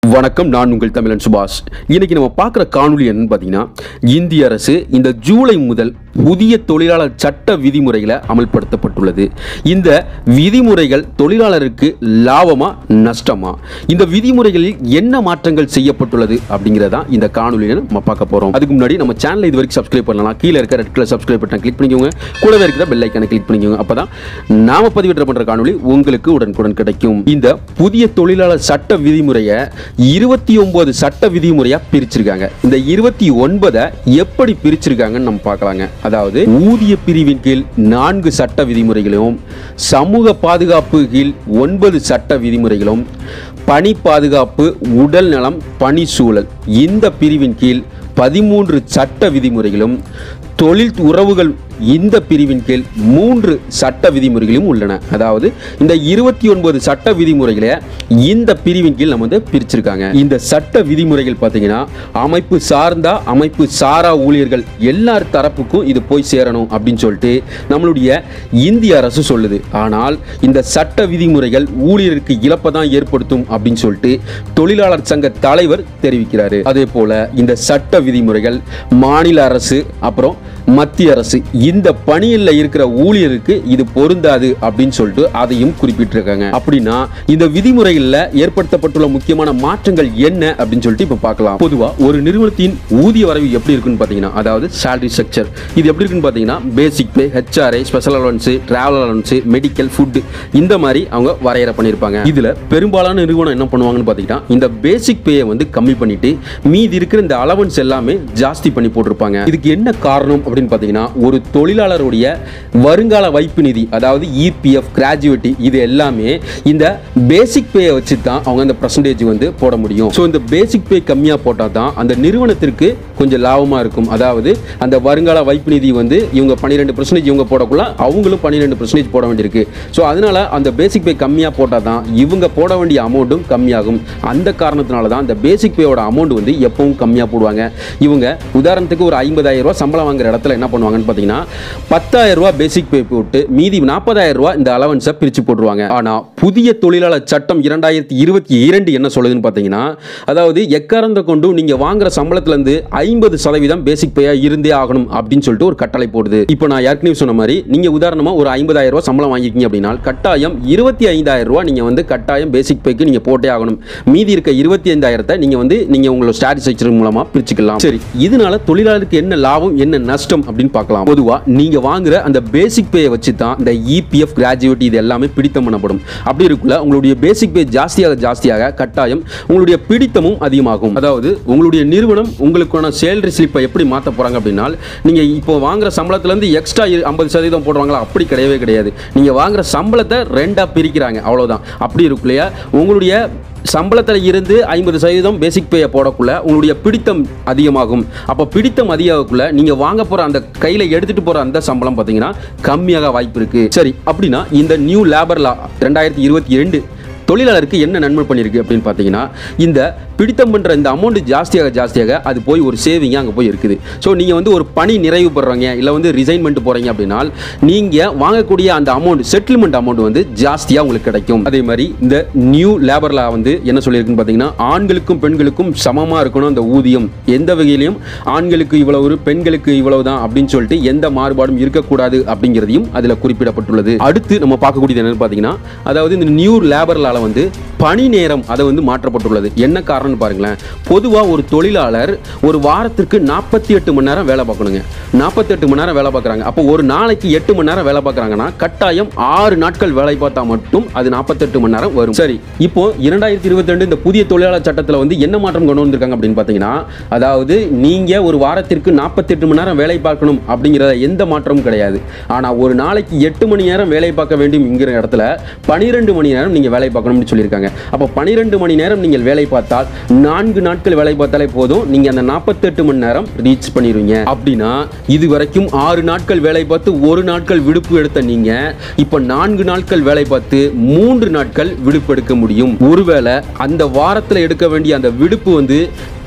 வணக்கம் நான் உங்கள் தமிழன் சுபாஷ் இன்னைக்கு நம்ம பார்க்குற காணொளி என்னன்னு பார்த்தீங்கன்னா இந்திய அரசு இந்த ஜூலை முதல் புதிய தொழிலாளர் சட்ட விதிமுறைகளை அமல்படுத்தப்பட்டுள்ளது இந்த விதிமுறைகள் தொழிலாளருக்கு லாபமா நஷ்டமா இந்த விதிமுறைகளில் என்ன மாற்றங்கள் செய்யப்பட்டுள்ளது அப்படிங்கிறதா இந்த காணொலியில் நம்ம பார்க்க போகிறோம் அதுக்கு முன்னாடி நம்ம சேனலை இது வரைக்கும் சப்ஸ்கிரைப் பண்ணலாம் கீழே இருக்க red colour subscribe button click பண்ணிக்கோங்க கூடவே இருக்கிற பெல் ஐக்கானை கிளிக் பண்ணிக்கோங்க அப்பதான் நாம பதிவிட்ட பண்ற காணொளி உங்களுக்கு உடனுக்குடன் கிடைக்கும் இந்த புதிய தொழிலாளர் சட்ட விதிமுறையை இருபத்தி ஒன்பது சட்ட விதிமுறையா பிரிச்சிருக்காங்க இந்த இருபத்தி ஒன்பதை எப்படி பிரிச்சிருக்காங்கன்னு நம்ம பார்க்கலாங்க அதாவது ஊதிய பிரிவின் கீழ் நான்கு சட்ட விதிமுறைகளும் சமூக பாதுகாப்பு கீழ் ஒன்பது சட்ட விதிமுறைகளும் பணி பாதுகாப்பு உடல் நலம் பணி சூழல் இந்த பிரிவின் கீழ் பதிமூன்று சட்ட விதிமுறைகளும் தொழில் உறவுகள் இந்த பிரிவின் கீழ் மூன்று சட்ட விதிமுறைகளும் உள்ளன அதாவது இந்த இருபத்தி ஒன்பது சட்ட விதிமுறைகளை இந்த பிரிவின் கீழ் நம்ம வந்து பிரிச்சிருக்காங்க இந்த சட்ட விதிமுறைகள் பார்த்தீங்கன்னா அமைப்பு சார்ந்தா அமைப்பு சாரா ஊழியர்கள் எல்லார் தரப்புக்கும் இது போய் சேரணும் அப்படின்னு சொல்லிட்டு நம்மளுடைய இந்திய அரசு சொல்லுது ஆனால் இந்த சட்ட விதிமுறைகள் ஊழியருக்கு இழப்பை தான் ஏற்படுத்தும் அப்படின்னு சொல்லிட்டு தொழிலாளர் சங்க தலைவர் தெரிவிக்கிறாரு அதே போல இந்த சட்ட விதிமுறைகள் மாநில அரசு அப்புறம் மத்திய அரசு இந்த பணியில் இருக்கிற ஊழியருக்கு இது பொருந்தாது அப்படின்னு சொல்லிட்டு அதையும் குறிப்பிட்டிருக்காங்க அப்படின்னா இந்த விதிமுறைகளில் ஏற்படுத்தப்பட்டுள்ள முக்கியமான மாற்றங்கள் என்ன அப்படின்னு சொல்லிட்டு இப்போ பார்க்கலாம் பொதுவா ஒரு நிறுவனத்தின் ஊதிய வரவு எப்படி இருக்குன்னு பார்த்தீங்கன்னா அதாவது salary ஸ்ட்ரக்சர் இது எப்படி இருக்குன்னு பார்த்தீங்கன்னா basic pay HRI special allowance travel allowance medical food இந்த மாதிரி அவங்க வரையறை பண்ணியிருப்பாங்க இதுல பெரும்பாலான நிறுவனம் என்ன பண்ணுவாங்கன்னு பார்த்தீங்கன்னா இந்த பேசிக் பேயை வந்து கம்மி பண்ணிட்டு மீதி இருக்கிற இந்த அலவன்ஸ் எல்லாமே ஜாஸ்தி பண்ணி போட்டிருப்பாங்க இதுக்கு என்ன காரணம் அப்படின்னு பார்த்தீங்கன்னா ஒரு தொழிலாளருடைய வருங்கால வைப்பு நிதி அதாவது இபிஎஃப் கிராஜுவேட்டி இது எல்லாமே இந்த பேசிக் பேயை வச்சு தான் அவங்க அந்த பர்சன்டேஜ் வந்து போட முடியும் ஸோ இந்த பேசிக் பே கம்மியாக போட்டால் தான் அந்த நிறுவனத்திற்கு கொஞ்சம் லாபமாக இருக்கும் அதாவது அந்த வருங்கால வைப்பு நிதி வந்து இவங்க பன்னிரெண்டு பர்சன்டேஜ் இவங்க போடக்குள்ள அவங்களும் பன்னிரெண்டு பர்சன்டேஜ் போட வேண்டியிருக்கு ஸோ அதனால அந்த பேசிக் பே கம்மியாக போட்டால் தான் இவங்க போட வேண்டிய அமௌண்ட்டும் கம்மியாகும் அந்த காரணத்தினால தான் இந்த பேசிக் பேயோட அமௌண்ட் வந்து எப்பவும் கம்மியாக போடுவாங்க இவங்க உதாரணத்துக்கு ஒரு ஐம்பதாயிரம் ரூபாய் சம்பளம் வாங்குற இடத்துல என்ன பண்ணுவாங்கன்னு பார்த்தீங்கன்னா பத்தாயிரம் ரூபாய் பேசிக் பே போட்டு மீதி நாற்பதாயிரம் ரூபாய் இந்த அலவன்ஸை பிரித்து போட்டுருவாங்க ஆனால் புதிய தொழிலாளர் சட்டம் இரண்டாயிரத்தி இருபத்தி இரண்டு என்ன சொல்லுதுன்னு பார்த்தீங்கன்னா அதாவது எக்காரந்த கொண்டும் நீங்கள் வாங்குற சம்பளத்துலேருந்து ஐம்பது சதவீதம் பேசிக் பேயாக இருந்தே ஆகணும் அப்படின்னு சொல்லிட்டு ஒரு கட்டளை போடுது இப்போ நான் ஏற்கனவே சொன்ன மாதிரி நீங்கள் உதாரணமாக ஒரு ஐம்பதாயிரம் ரூபாய் சம்பளம் வாங்கிக்கிங்க அப்படின்னா கட்டாயம் இருபத்தி ஐந்தாயிரம் ரூபாய் நீங்கள் வந்து கட்டாயம் பேசிக் பேக்கு நீங்கள் போட்டே ஆகணும் மீதி இருக்க இருபத்தி ஐந்தாயிரத்தை நீங்கள் வந்து நீங்கள் உங்களோட ஸ்டாட்டிஸ் ஸ்ட்ரக்சர் மூலமாக பிரிச்சுக்கலாம் சரி இதனால தொழிலாளருக்கு என்ன லாபம் என்ன நஷ்டம் அப்படின்னு பார்க்கலாம் பொதுவாக நீங்கள் வாங்குற அந்த பேசிக் பேயை வச்சு தான் இந்த இபிஎஃப் கிராஜுவேட் இது எல்லாமே பிடித்தம் பண்ணப்படும் அப்படி இருக்குள்ள உங்களுடைய பேசிக் பே ஜாஸ்தியாக ஜாஸ்தியாக கட்டாயம் உங்களுடைய பிடித்தமும் அதிகமாகும் அதாவது உங்களுடைய நிறுவனம் உங்களுக்கான சேலரி ஸ்லிப்பை எப்படி மாற்ற போகிறாங்க அப்படின்னா நீங்கள் இப்போ வாங்குற சம்பளத்துலேருந்து எக்ஸ்ட்ரா ஐம்பது சதவீதம் போடுவாங்களா அப்படி கிடையவே கிடையாது நீங்கள் வாங்குற சம்பளத்தை ரெண்டாக பிரிக்கிறாங்க அவ்வளோதான் அப்படி இருக்கு இல்லையா உங்களுடைய சம்பளத்தில் இருந்து ஐம்பது சதவீதம் பேசிக் பேயை போடக்குள்ள உங்களுடைய பிடித்தம் அதிகமாகும் அப்போ பிடித்தம் அதிகமாகக்குள்ள நீங்கள் வாங்க போகிற அந்த கையில் எடுத்துகிட்டு போகிற அந்த சம்பளம் பார்த்தீங்கன்னா கம்மியாக வாய்ப்பு இருக்குது சரி அப்படின்னா இந்த நியூ லேபர் லா ரெண்டாயிரத்தி இருபத்தி ரெண்டு தொழிலாளருக்கு என்ன நன்மை பண்ணியிருக்கு அப்படின்னு பார்த்தீங்கன்னா இந்த பிடித்தம் பண்ணுற இந்த அமௌண்ட் ஜாஸ்தியாக ஜாஸ்தியாக அது போய் ஒரு சேவிங்காக அங்கே போய் இருக்குது ஸோ நீங்கள் வந்து ஒரு பணி நிறைவு பெறுறீங்க இல்லை வந்து ரிசைன் பண்ணிட்டு போகிறீங்க அப்படின்னா நீங்கள் வாங்கக்கூடிய அந்த அமௌண்ட் செட்டில்மெண்ட் அமௌண்ட் வந்து ஜாஸ்தியாக உங்களுக்கு கிடைக்கும் அதே மாதிரி இந்த நியூ லேபர் லா வந்து என்ன சொல்லியிருக்குன்னு பார்த்தீங்கன்னா ஆண்களுக்கும் பெண்களுக்கும் சமமாக இருக்கணும் அந்த ஊதியம் எந்த வகையிலையும் ஆண்களுக்கு இவ்வளவு பெண்களுக்கு இவ்வளவு தான் அப்படின்னு சொல்லிட்டு எந்த மாறுபாடும் இருக்கக்கூடாது அப்படிங்கிறதையும் அதில் குறிப்பிடப்பட்டுள்ளது அடுத்து நம்ம பார்க்கக்கூடியது என்னன்னு பார்த்தீங்கன்னா அதாவது இந்த நியூ லேபர் லால வந்து பணி நேரம் அதை வந்து மாற்றப்பட்டுள்ளது என்ன காரணம்னு பாருங்களேன் பொதுவாக ஒரு தொழிலாளர் ஒரு வாரத்திற்கு நாற்பத்தி எட்டு மணி நேரம் வேலை பார்க்கணுங்க நாற்பத்தி எட்டு மணி நேரம் வேலை பார்க்குறாங்க அப்போ ஒரு நாளைக்கு எட்டு மணி நேரம் வேலை பார்க்குறாங்கன்னா கட்டாயம் ஆறு நாட்கள் வேலை பார்த்தா மட்டும் அது நாற்பத்தெட்டு மணி நேரம் வரும் சரி இப்போ இரண்டாயிரத்தி இருபத்தி ரெண்டு இந்த புதிய தொழிலாளர் சட்டத்தில் வந்து என்ன மாற்றம் கொண்டு வந்திருக்காங்க அப்படின்னு பார்த்தீங்கன்னா அதாவது நீங்கள் ஒரு வாரத்திற்கு நாற்பத்தெட்டு மணி நேரம் வேலை பார்க்கணும் அப்படிங்கிற எந்த மாற்றமும் கிடையாது ஆனால் ஒரு நாளைக்கு எட்டு மணி நேரம் வேலை பார்க்க வேண்டும்ங்கிற இடத்துல பனிரெண்டு மணி நேரம் நீங்கள் வேலை பார்க்கணும்னு சொல்லியிருக்காங்க அப்போ பனிரெண்டு மணி நேரம் நீங்கள் வேலை பார்த்தால் நான்கு நாட்கள் வேலை பார்த்தாலே போதும் நீங்கள் அந்த நாற்பத்தெட்டு மணி நேரம் ரீச் பண்ணிடுவீங்க அப்படின்னா இது வரைக்கும் ஆறு நாட்கள் வேலை பார்த்து ஒரு நாட்கள் விடுப்பு எடுத்த நீங்க இப்போ நான்கு நாட்கள் வேலை பார்த்து மூன்று நாட்கள் விடுப்பு எடுக்க முடியும் ஒருவேளை அந்த வாரத்தில் எடுக்க வேண்டிய அந்த விடுப்பு வந்து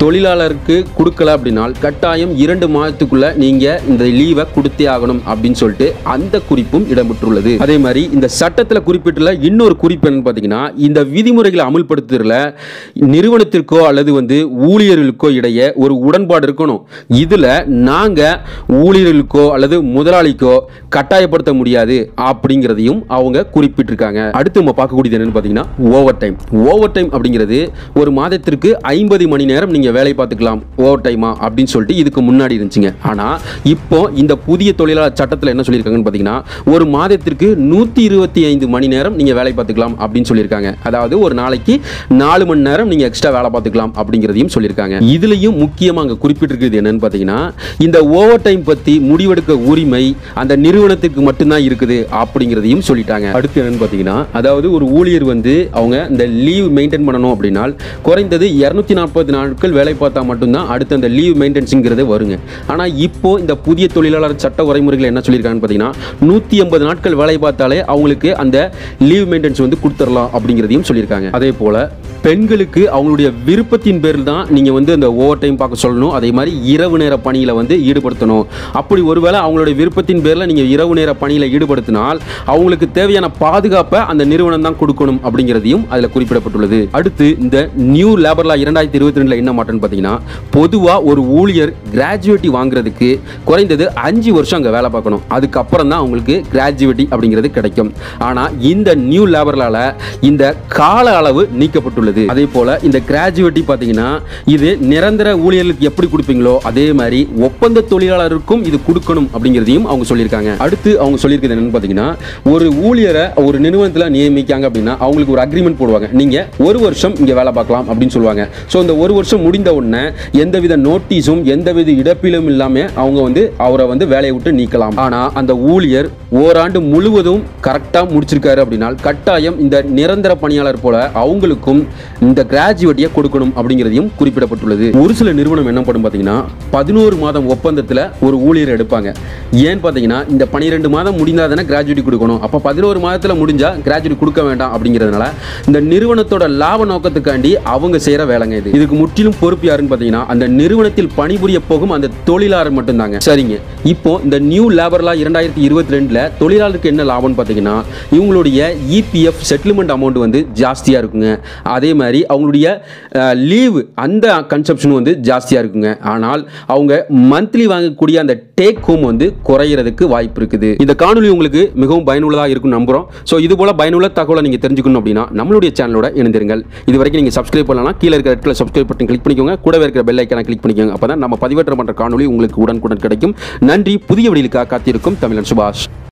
தொழிலாளருக்கு கொடுக்கல அப்படின்னால் கட்டாயம் இரண்டு மாதத்துக்குள்ள நீங்க இந்த லீவை கொடுத்தே ஆகணும் அப்படின்னு சொல்லிட்டு அந்த குறிப்பும் இடம்பெற்றுள்ளது அதே மாதிரி இந்த சட்டத்தில் குறிப்பிட்டுள்ள இன்னொரு குறிப்பு என்னன்னு பார்த்தீங்கன்னா இந்த விதிமுறைகளை அமல்படுத்துறதுல நிறுவனத்திற்கோ அல்லது வந்து ஊழியர்களுக்கோ இடையே ஒரு உடன்பாடு இருக்கணும் இதுல நாங்க ஊழியர்களுக்கோ அல்லது முதலாளிக்கோ கட்டாயப்படுத்த முடியாது அப்படிங்கிறதையும் அவங்க குறிப்பிட்டிருக்காங்க அடுத்து நம்ம பார்க்கக்கூடியது என்னன்னு பார்த்தீங்கன்னா ஓவர் டைம் ஓவர் டைம் அப்படிங்கிறது ஒரு மாதத்திற்கு ஐம்பது மணி நேரம் நீங்க வேலை பார்த்துக்கலாம் ஓவர் டைமா அப்படின்னு சொல்லிட்டு இதுக்கு முன்னாடி இருந்துச்சுங்க ஆனா இப்போ இந்த புதிய தொழிலாளர் சட்டத்தில் என்ன சொல்லியிருக்காங்கன்னு பார்த்தீங்கன்னா ஒரு மாதத்திற்கு நூற்றி இருபத்தி ஐந்து மணி நேரம் நீங்கள் வேலை பார்த்துக்கலாம் அப்படின்னு சொல்லியிருக்காங்க அதாவது ஒரு நாளைக்கு நாலு மணி நேரம் நீங்கள் எக்ஸ்ட்ரா வேலை பார்த்துக்கலாம் அப்படிங்கிறதையும் சொல்லியிருக்காங்க இதுலேயும் முக்கியமாக அங்கே குறிப்பிட்டிருக்கிறது என்னன்னு பார்த்தீங்கன்னா இந்த ஓவர் டைம் பற்றி முடிவெடுக்க உரிமை அந்த நிறுவனத்துக்கு மட்டும்தான் இருக்குது அப்படிங்கிறதையும் சொல்லிட்டாங்க அடுத்து என்னன்னு பார்த்தீங்கன்னா அதாவது ஒரு ஊழியர் வந்து அவங்க இந்த லீவ் மெயின்டைன் பண்ணணும் அப்படின்னா குறைந்தது இரநூத்தி நாற்பது நாட்கள் வேலை பார்த்தா மட்டும்தான் அடுத்து அந்த லீவ் மெயின்டெனன்ஸுங்கிறது வருங்க ஆனால் இப்போ இந்த புதிய தொழிலாளர் சட்ட வரைமுறைகள் என்ன சொல்லியிருக்காங்கன்னு பார்த்தீங்கன்னா நூற்றி எண்பது நாட்கள் வேலை பார்த்தாலே அவங்களுக்கு அந்த லீவ் மெயின்டெனன்ஸ் வந்து கொடுத்துடலாம் அப்படிங்கிறதையும் சொல்லியிருக்காங்க அதே போல் பெண்களுக்கு அவங்களுடைய விருப்பத்தின் பேரில் தான் நீங்கள் வந்து அந்த ஓவர் டைம் பார்க்க சொல்லணும் அதே மாதிரி இரவு நேர பணியில் வந்து ஈடுபடுத்தணும் அப்படி ஒருவேளை அவங்களுடைய விருப்பத்தின் பேரில் நீங்கள் இரவு நேர பணியில் ஈடுபடுத்தினால் அவங்களுக்கு தேவையான பாதுகாப்பை அந்த நிறுவனம் தான் கொடுக்கணும் அப்படிங்கிறதையும் அதில் குறிப்பிடப்பட்டுள்ளது அடுத்து இந்த நியூ லேபர் லா இரண்டாயிரத்தி இருபத்தி ரெண்டில் என்ன மாட்டேன்னு பார்த்தீங்கன்னா பொதுவாக ஒரு ஊழியர் கிராஜுவேட்டி வாங்குறதுக்கு குறைந்தது அஞ்சு வருஷம் அங்கே வேலை பார்க்கணும் அதுக்கப்புறம் தான் அவங்களுக்கு கிராஜுவேட்டி அப்படிங்கிறது கிடைக்கும் ஆனால் இந்த நியூ லேபர்லால இந்த கால அளவு நீக்கப்பட்டுள்ளது அதே போல இந்த கிராஜுவேட்டி பார்த்தீங்கன்னா இது நிரந்தர ஊழியர்களுக்கு எப்படி கொடுப்பீங்களோ அதே மாதிரி ஒப்பந்த தொழிலாளருக்கும் இது கொடுக்கணும் அப்படிங்கிறதையும் அவங்க சொல்லியிருக்காங்க அடுத்து அவங்க சொல்லியிருக்கிறது என்னன்னு பார்த்தீங்கன்னா ஒரு ஊழியரை ஒரு நிறுவனத்தில் நியமிக்காங்க அப்படின்னா அவங்களுக்கு ஒரு அக்ரிமெண்ட் போடுவாங்க நீங்கள் ஒரு வருஷம் இங்கே வேலை பார்க்கலாம் அப்படின்னு சொல்லுவாங்க ஸோ இந்த ஒரு வருஷம் முடிந்த உடனே எந்தவித நோட்டீஸும் எந்தவித இழப்பீடும் இல்லாமல் அவங்க வந்து அவரை வந்து வேலையை விட்டு நீக்கலாம் ஆனால் அந்த ஊழியர் ஓராண்டு முழுவதும் கரெக்டாக முடிச்சிருக்காரு அப்படின்னா கட்டாயம் இந்த நிரந்தர பணியாளர் போல அவங்களுக்கும் இந்த கிராஜுவேட்டியை கொடுக்கணும் அப்படிங்கிறதையும் குறிப்பிடப்பட்டுள்ளது ஒரு சில நிறுவனம் என்ன பண்ணும் பார்த்தீங்கன்னா பதினோரு மாதம் ஒப்பந்தத்தில் ஒரு ஊழியர் எடுப்பாங்க ஏன்னு பார்த்தீங்கன்னா இந்த பன்னிரெண்டு மாதம் முடிந்தால் தானே கிராஜுவேட்டி கொடுக்கணும் அப்போ பதினோரு மாதத்தில் முடிஞ்சால் கிராஜுவேட்டி கொடுக்க வேண்டாம் அப்படிங்கிறதுனால இந்த நிறுவனத்தோட லாப நோக்கத்துக்காண்டி அவங்க செய்கிற வேலைங்க இது இதுக்கு முற்றிலும் பொறுப்பு யாருன்னு பார்த்தீங்கன்னா அந்த நிறுவனத்தில் பணிபுரிய போகும் அந்த தொழிலாளர் மட்டும்தாங்க சரிங்க இப்போ இந்த நியூ லேபர் லா இரண்டாயிரத்தி இருபத்தி ரெண்டில் தொழிலாளருக்கு என்ன லாபம்னு பார்த்தீங்கன்னா இவங்களுடைய இபிஎஃப் செட்டில்மெண்ட் அமௌண்ட் வந்து ஜாஸ்தியாக இருக்குங்க அதே மாதிரி அவங்களுடைய லீவ் அந்த கன்சப்ஷன் வந்து ஜாஸ்தியாக இருக்குங்க ஆனால் அவங்க மந்த்லி வாங்கக்கூடிய அந்த டேக் ஹோம் வந்து குறையிறதுக்கு வாய்ப்பு இருக்குது இந்த காணொலி உங்களுக்கு மிகவும் பயனுள்ளதாக இருக்கும் நம்புகிறோம் ஸோ இது போல பயனுள்ள தகவலை நீங்கள் தெரிஞ்சுக்கணும் அப்படின்னா நம்மளுடைய சேனலோட இணைந்திருங்கள் இது வரைக்கும் நீங்கள் சப்ஸ்கிரைப் பண்ணலாம் கீழே இருக்கிற இடத்துல சப்ஸ்கிரைப் பட்டன் கிளிக் பண்ணிக்கோங்க கூடவே இருக்கிற பெல் ஐக்கான கிளிக் பண்ணிக்கோங்க அப்போ தான் நம்ம பதிவேற்றம் பண்ணுற காணொலி உங்களுக்கு உடனுக்குடன் கிடைக்கும் நன்றி புதிய வழியிலுக்காக காத்திருக்கும் தமிழன் சுபாஷ்